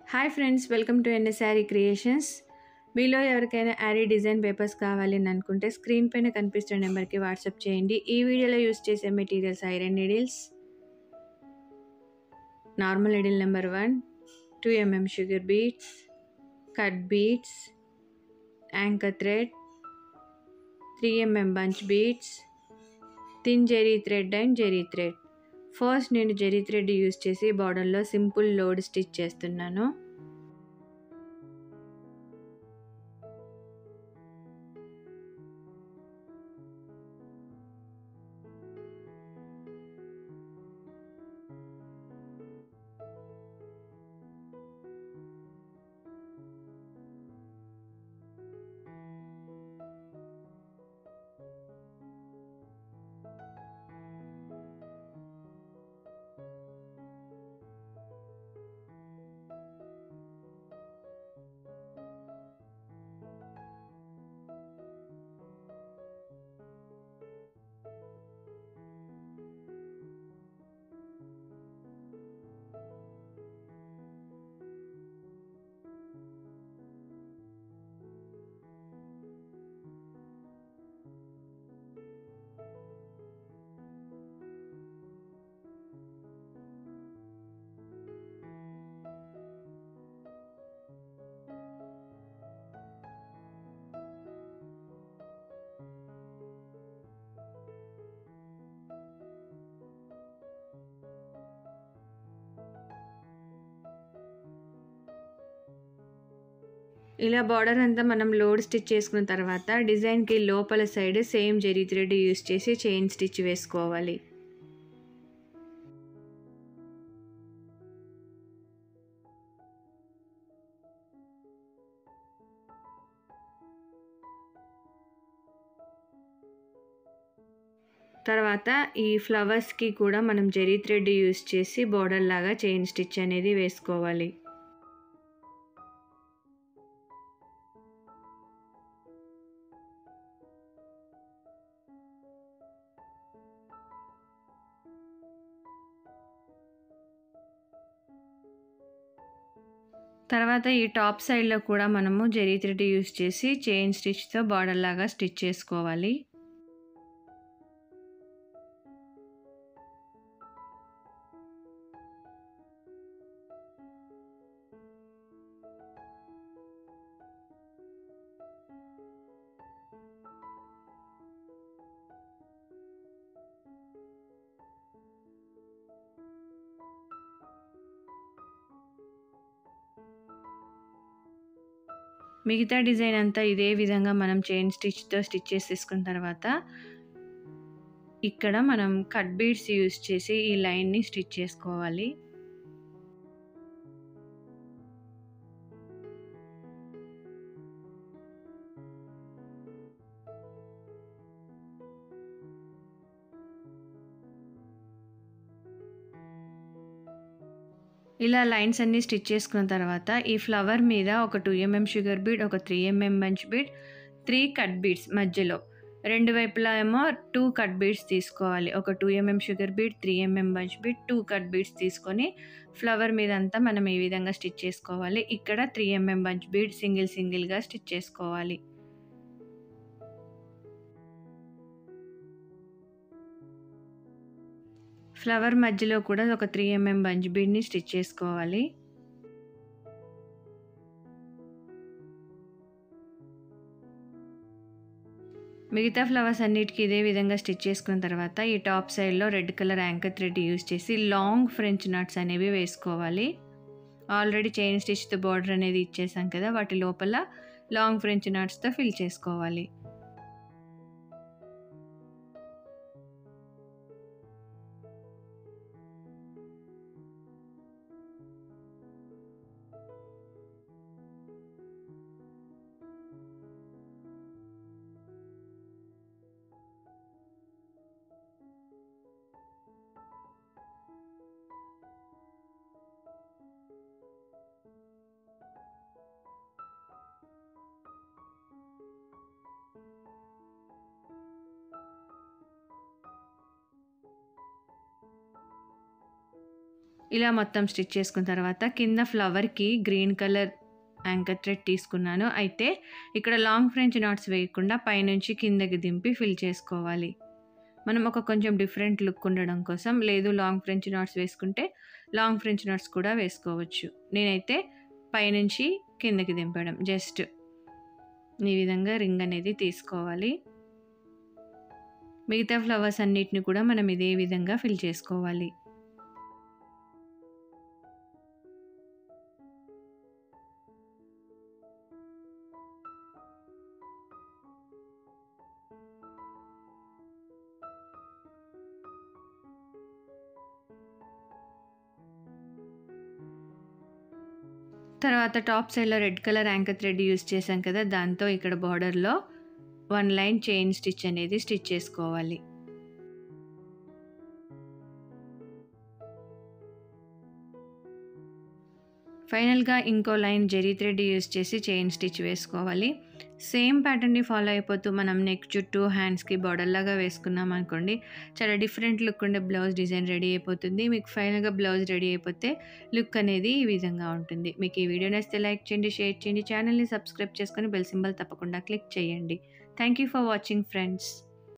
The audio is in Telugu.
hi friends welcome to NSR creations మీలో ఎవరికైనా యారీ డిజైన్ పేపర్స్ కావాలి అని అనుకుంటే స్క్రీన్ పైన కనిపిస్తున్న నెంబర్కి వాట్సాప్ చేయండి ఈ వీడియోలో యూస్ చేసే materials iron needles normal needle number one two MM sugar beads cut beads anchor thread three MM bunch beads thin zari thread and zari thread first నేను జెరీ థ్రెడ్ యూస్ చేసి బార్డర్లో సింపుల్ లోడ్ స్టిచ్ చేస్తున్నాను ఇలా బార్డర్ అంతా మనం లోడ్ స్టిచ్ చేసుకున్న తర్వాత డిజైన్కి లోపల side same zari thread use చేసి చైన్ స్టిచ్ వేసుకోవాలి తర్వాత ఈ ఫ్లవర్స్కి కూడా మనం జెరీ థ్రెడ్ యూస్ చేసి బార్డర్ లాగా చైన్ స్టిచ్ అనేది వేసుకోవాలి తర్వాత ఈ టాప్ సైడ్లో కూడా మనము జెరీ థ్రెడ్ యూస్ చేసి చైన్ స్టిచ్తో బార్డర్ లాగా స్టిచ్ చేసుకోవాలి మిగతా డిజైన్ అంతా ఇదే విధంగా మనం చైన్ స్టిచ్తో స్టిచ్ చేసి తీసుకున్న తర్వాత ఇక్కడ మనం కట్ బీడ్స్ యూస్ చేసి ఈ లైన్ని స్టిచ్ చేసుకోవాలి ఇలా లైన్స్ అన్నీ స్టిచ్ చేసుకున్న తర్వాత ఈ ఫ్లవర్ మీద ఒక టూ ఎంఎం షుగర్ బీడ్ ఒక three MM bunch bead three cut beads మధ్యలో రెండు వైపులా ఏమో టూ కట్ బీడ్స్ తీసుకోవాలి ఒక two MM sugar bead three MM bunch bead two cut beads తీసుకొని ఫ్లవర్ మీద అంతా మనం ఈ విధంగా స్టిచ్ చేసుకోవాలి ఇక్కడ three MM bunch bead single సింగిల్గా స్టిచ్ చేసుకోవాలి ఫ్లవర్ మధ్యలో కూడా ఒక త్రీ ఎంఎం బంచ్ బీడ్ని స్టిచ్ చేసుకోవాలి మిగతా ఫ్లవర్స్ అన్నిటికీ ఇదే విధంగా స్టిచ్ చేసుకున్న తర్వాత ఈ టాప్ సైడ్లో red colour anchor thread use చేసి లాంగ్ ఫ్రెంచ్ నట్స్ అనేవి వేసుకోవాలి ఆల్రెడీ చైన్ స్టిచ్తో బార్డర్ అనేది ఇచ్చేసాం కదా వాటి లోపల లాంగ్ ఫ్రెంచ్ నట్స్తో ఫిల్ చేసుకోవాలి ఇలా మొత్తం స్టిచ్ చేసుకున్న తర్వాత కింద ఫ్లవర్కి గ్రీన్ కలర్ యాంకర్ థ్రెడ్ తీసుకున్నాను అయితే ఇక్కడ లాంగ్ ఫ్రెంచ్ నాట్స్ వేయకుండా పైనుంచి కిందకి దింపి ఫిల్ చేసుకోవాలి మనం ఒక కొంచెం డిఫరెంట్ లుక్ ఉండడం కోసం లేదు లాంగ్ ఫ్రెంచ్ నాట్స్ వేసుకుంటే లాంగ్ ఫ్రెంచ్ నాట్స్ కూడా వేసుకోవచ్చు నేనైతే పైనుంచి కిందకి దింపడం జస్ట్ ఈ విధంగా రింగ్ అనేది తీసుకోవాలి మిగతా ఫ్లవర్స్ అన్నిటిని కూడా మనం ఇదే విధంగా ఫిల్ చేసుకోవాలి తర్వాత టాప్ సైడ్లో red colour anchor thread use చేసాం కదా దాంతో ఇక్కడ బార్డర్లో వన్ లైన్ చైన్ స్టిచ్ అనేది స్టిచ్ చేసుకోవాలి ఫైనల్గా ఇంకో లైన్ జెరీ థ్రెడ్ యూస్ చేసి చైన్ స్టిచ్ వేసుకోవాలి సేమ్ ప్యాటర్న్ని ఫాలో అయిపోతూ మనం నెక్ చుట్టూ హ్యాండ్స్కి బార్డర్ లాగా వేసుకున్నాం అనుకోండి చాలా డిఫరెంట్ లుక్ ఉండే బ్లౌజ్ డిజైన్ రెడీ అయిపోతుంది మీకు ఫైనల్గా బ్లౌజ్ రెడీ అయిపోతే లుక్ అనేది ఈ విధంగా ఉంటుంది మీకు ఈ వీడియో నచ్చితే లైక్ చేయండి షేర్ చేయండి ఛానల్ని సబ్స్క్రైబ్ చేసుకొని బెల్ సింబల్ తప్పకుండా క్లిక్ చేయండి thank you for watching friends